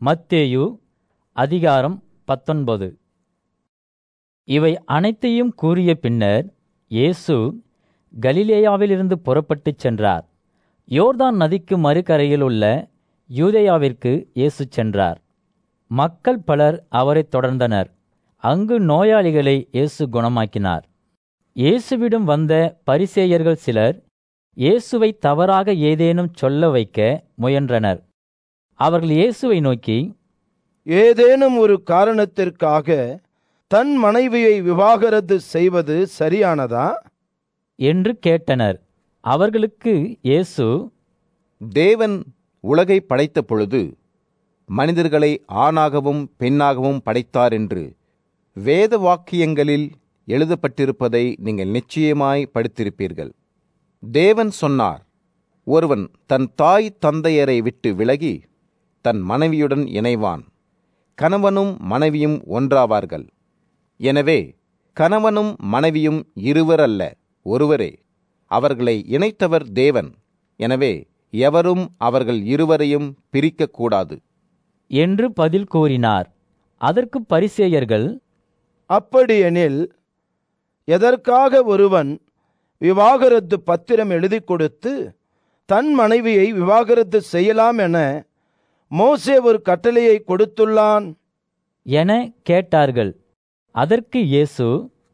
மத்தேயு அதிகாரம் பத்தொன்பது இவை அனைத்தையும் கூறிய பின்னர் இயேசு கலிலேயாவிலிருந்து புறப்பட்டுச் சென்றார் யோர்தான் நதிக்கு மறுகரையில் உள்ள யூதேயாவிற்கு இயேசு சென்றார் மக்கள் பலர் அவரைத் தொடர்ந்தனர் அங்கு நோயாளிகளை இயேசு குணமாக்கினார் இயேசுவிடம் வந்த பரிசேயர்கள் சிலர் இயேசுவை தவறாக ஏதேனும் சொல்ல வைக்க முயன்றனர் அவர்கள் இயேசுவை நோக்கி ஏதேனும் ஒரு காரணத்திற்காக தன் மனைவியை விவாகரத்து செய்வது சரியானதா என்று கேட்டனர் அவர்களுக்கு இயேசு தேவன் உலகை படைத்த பொழுது மனிதர்களை ஆணாகவும் பெண்ணாகவும் படைத்தார் என்று வேத வாக்கியங்களில் எழுதப்பட்டிருப்பதை நீங்கள் நிச்சயமாய் படித்திருப்பீர்கள் தேவன் சொன்னார் ஒருவன் தன் தாய் தந்தையரை விட்டு விலகி தன் மனைவியுடன் இணைவான் கணவனும் மனைவியும் ஒன்றாவார்கள் எனவே கணவனும் மனைவியும் இருவரல்ல ஒருவரே அவர்களை இணைத்தவர் தேவன் எனவே எவரும் அவர்கள் இருவரையும் பிரிக்கக்கூடாது என்று பதில் கூறினார் அதற்கு பரிசேயர்கள் அப்படியெனில் எதற்காக ஒருவன் விவாகரத்து பத்திரம் எழுதி கொடுத்து தன் மனைவியை விவாகரத்து செய்யலாம் என மோசே ஒரு கட்டளையை கொடுத்துள்ளான் என கேட்டார்கள் அதற்கு இயேசு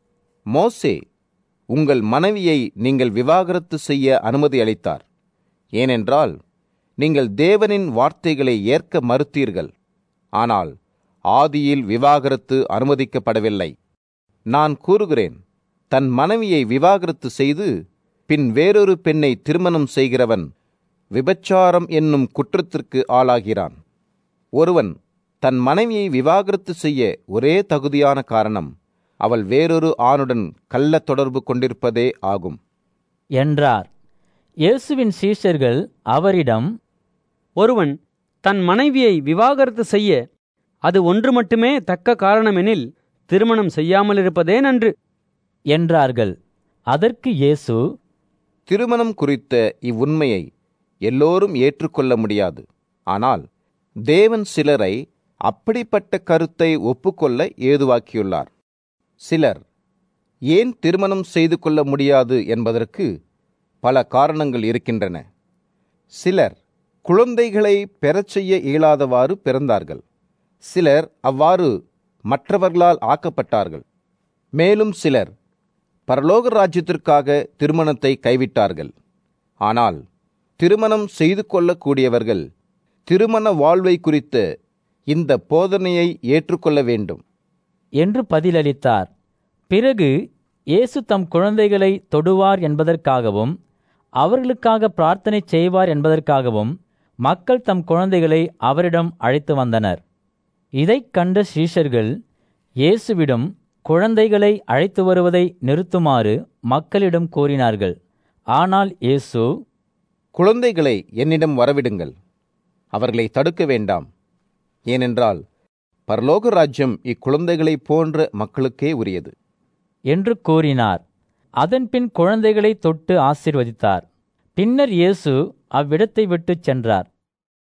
மோசே உங்கள் மனைவியை நீங்கள் விவாகரத்து செய்ய அனுமதி அளித்தார் ஏனென்றால் நீங்கள் தேவனின் வார்த்தைகளை ஏற்க மறுத்தீர்கள் ஆனால் ஆதியில் விவாகரத்து அனுமதிக்கப்படவில்லை நான் கூறுகிறேன் தன் மனைவியை விவாகரத்து செய்து பின் வேறொரு பெண்ணை திருமணம் செய்கிறவன் விபச்சாரம் என்னும் குற்றத்திற்கு ஆளாகிறான் ஒருவன் தன் மனைவியை விவாகரத்து செய்ய ஒரே தகுதியான காரணம் அவள் வேறொரு ஆணுடன் கள்ள தொடர்பு கொண்டிருப்பதே ஆகும் என்றார் இயேசுவின் சீஷர்கள் அவரிடம் ஒருவன் தன் மனைவியை விவாகரத்து செய்ய அது ஒன்று மட்டுமே தக்க காரணமெனில் திருமணம் செய்யாமலிருப்பதே நன்று என்றார்கள் அதற்கு இயேசு திருமணம் குறித்த இவ்வுண்மையை எல்லோரும் ஏற்றுக்கொள்ள முடியாது ஆனால் தேவன் சிலரை அப்படிப்பட்ட கருத்தை ஒப்புக்கொள்ள ஏதுவாக்கியுள்ளார் சிலர் ஏன் திருமணம் செய்து கொள்ள முடியாது என்பதற்கு பல காரணங்கள் இருக்கின்றன சிலர் குழந்தைகளை பெறச் செய்ய இயலாதவாறு பிறந்தார்கள் சிலர் அவ்வாறு மற்றவர்களால் ஆக்கப்பட்டார்கள் மேலும் சிலர் பரலோக ராஜ்யத்திற்காக திருமணத்தை கைவிட்டார்கள் ஆனால் திருமணம் செய்து கொள்ளக்கூடியவர்கள் திருமண வாழ்வை குறித்த இந்த போதனையை ஏற்றுக்கொள்ள வேண்டும் என்று பதிலளித்தார் பிறகு இயேசு தம் குழந்தைகளை தொடுவார் என்பதற்காகவும் அவர்களுக்காக பிரார்த்தனை செய்வார் என்பதற்காகவும் மக்கள் தம் குழந்தைகளை அவரிடம் அழைத்து வந்தனர் இதைக் கண்ட சீஷர்கள் இயேசுவிடம் குழந்தைகளை அழைத்து வருவதை நிறுத்துமாறு மக்களிடம் கூறினார்கள் ஆனால் இயேசு குழந்தைகளை என்னிடம் வரவிடுங்கள் அவர்களை தடுக்க வேண்டாம் ஏனென்றால் பரலோக ராஜ்யம் இக்குழந்தைகளைப் போன்ற மக்களுக்கே உரியது என்று கூறினார் அதன்பின் குழந்தைகளை தொட்டு ஆசீர்வதித்தார் பின்னர் இயேசு அவ்விடத்தை விட்டுச் சென்றார்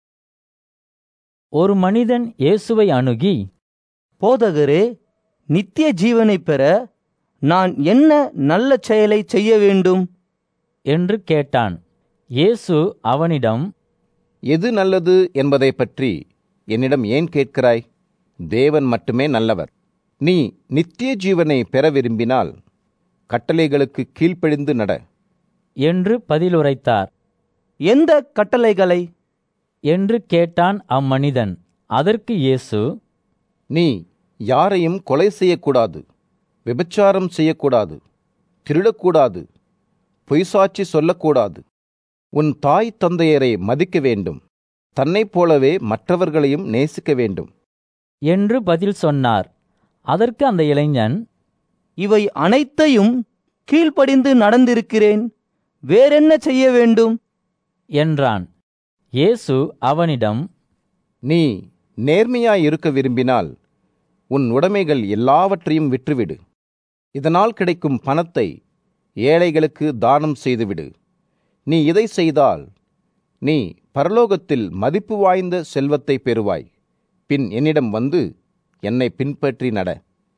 ஒரு மனிதன் இயேசுவை அணுகி போதகரே நித்திய ஜீவனை பெற நான் என்ன நல்ல செயலை செய்ய வேண்டும் என்று கேட்டான் இயேசு அவனிடம் எது நல்லது என்பதைப் பற்றி என்னிடம் ஏன் கேட்கிறாய் தேவன் மட்டுமே நல்லவர் நீ நித்திய ஜீவனை பெற விரும்பினால் கட்டளைகளுக்கு கீழ்ப்படிந்து நட என்று பதிலுரைத்தார் எந்த கட்டளைகளை என்று கேட்டான் அம்மனிதன் அதற்கு இயேசு நீ யாரையும் கொலை செய்யக்கூடாது விபச்சாரம் செய்யக்கூடாது திருடக்கூடாது பொய்சாட்சி சொல்லக்கூடாது உன் தாய் தந்தையரை மதிக்க வேண்டும் தன்னைப் போலவே மற்றவர்களையும் நேசிக்க வேண்டும் என்று பதில் சொன்னார் அதற்கு அந்த இளைஞன் இவை அனைத்தையும் கீழ்ப்படிந்து நடந்திருக்கிறேன் வேறென்ன செய்ய வேண்டும் என்றான் இயேசு அவனிடம் நீ நேர்மையாய் இருக்க விரும்பினால் உன் உடைமைகள் எல்லாவற்றையும் விற்றுவிடு இதனால் கிடைக்கும் பணத்தை ஏழைகளுக்கு தானம் செய்துவிடு நீ இதை செய்தால் நீ பரலோகத்தில் மதிப்பு வாய்ந்த செல்வத்தை பெறுவாய் பின் என்னிடம் வந்து என்னை பின்பற்றி நட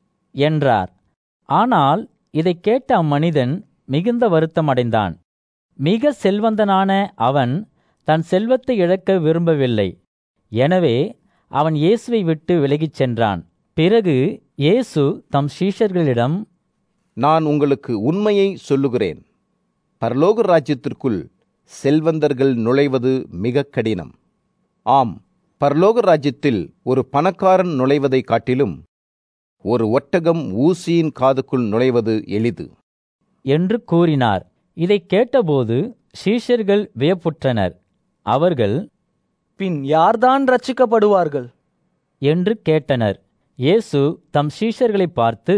என்றார் ஆனால் இதைக் கேட்ட அம்மனிதன் மிகுந்த வருத்தமடைந்தான் மிக செல்வந்தனான அவன் தன் செல்வத்தை இழக்க விரும்பவில்லை எனவே அவன் இயேசுவை விட்டு விலகிச் சென்றான் பிறகு இயேசு தம் சீஷர்களிடம் நான் உங்களுக்கு உண்மையை சொல்லுகிறேன் பரலோக ராஜ்யத்திற்குள் செல்வந்தர்கள் நுழைவது மிக கடினம் ஆம் பரலோக ராஜ்யத்தில் ஒரு பணக்காரன் நுழைவதை காட்டிலும் ஒரு ஒட்டகம் ஊசியின் காதுக்குள் நுழைவது எளிது என்று கூறினார் இதைக் கேட்டபோது சீஷர்கள் வியப்புற்றனர் அவர்கள் பின் யார்தான் ரட்சிக்கப்படுவார்கள் என்று கேட்டனர் இயேசு தம் சீஷர்களை பார்த்து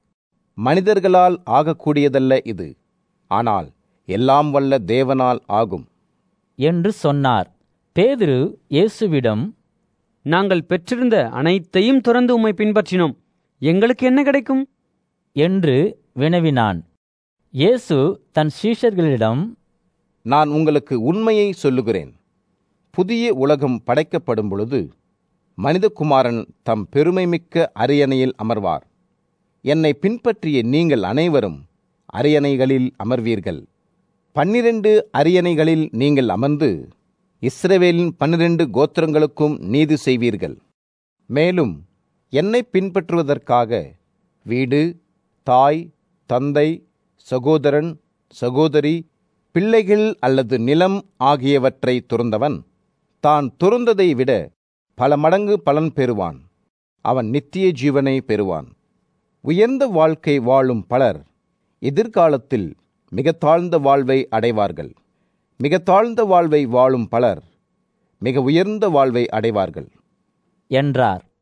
மனிதர்களால் ஆகக்கூடியதல்ல இது ஆனால் எல்லாம் வல்ல தேவனால் ஆகும் என்று சொன்னார் பேதுரு இயேசுவிடம் நாங்கள் பெற்றிருந்த அனைத்தையும் துறந்து உம்மை பின்பற்றினோம் எங்களுக்கு என்ன கிடைக்கும் என்று வினவினான் இயேசு தன் சீஷர்களிடம் நான் உங்களுக்கு உண்மையை சொல்லுகிறேன் புதிய உலகம் படைக்கப்படும் பொழுது மனிதகுமாரன் தம் பெருமைமிக்க அரியணையில் அமர்வார் என்னை பின்பற்றிய நீங்கள் அனைவரும் அரியணைகளில் அமர்வீர்கள் பன்னிரண்டு அரியணைகளில் நீங்கள் அமர்ந்து இஸ்ரவேலின் பன்னிரண்டு கோத்திரங்களுக்கும் நீதி செய்வீர்கள் மேலும் என்னை பின்பற்றுவதற்காக வீடு தாய் தந்தை சகோதரன் சகோதரி பிள்ளைகள் அல்லது நிலம் ஆகியவற்றை துறந்தவன் தான் துறந்ததை விட பல மடங்கு பலன் பெறுவான் அவன் நித்திய ஜீவனை பெறுவான் உயர்ந்த வாழ்க்கை வாழும் பலர் எதிர்காலத்தில் மிக தாழ்ந்த வாழ்வை அடைவார்கள் மிக தாழ்ந்த வாழ்வை வாழும் பலர் மிக உயர்ந்த வாழ்வை அடைவார்கள் என்றார்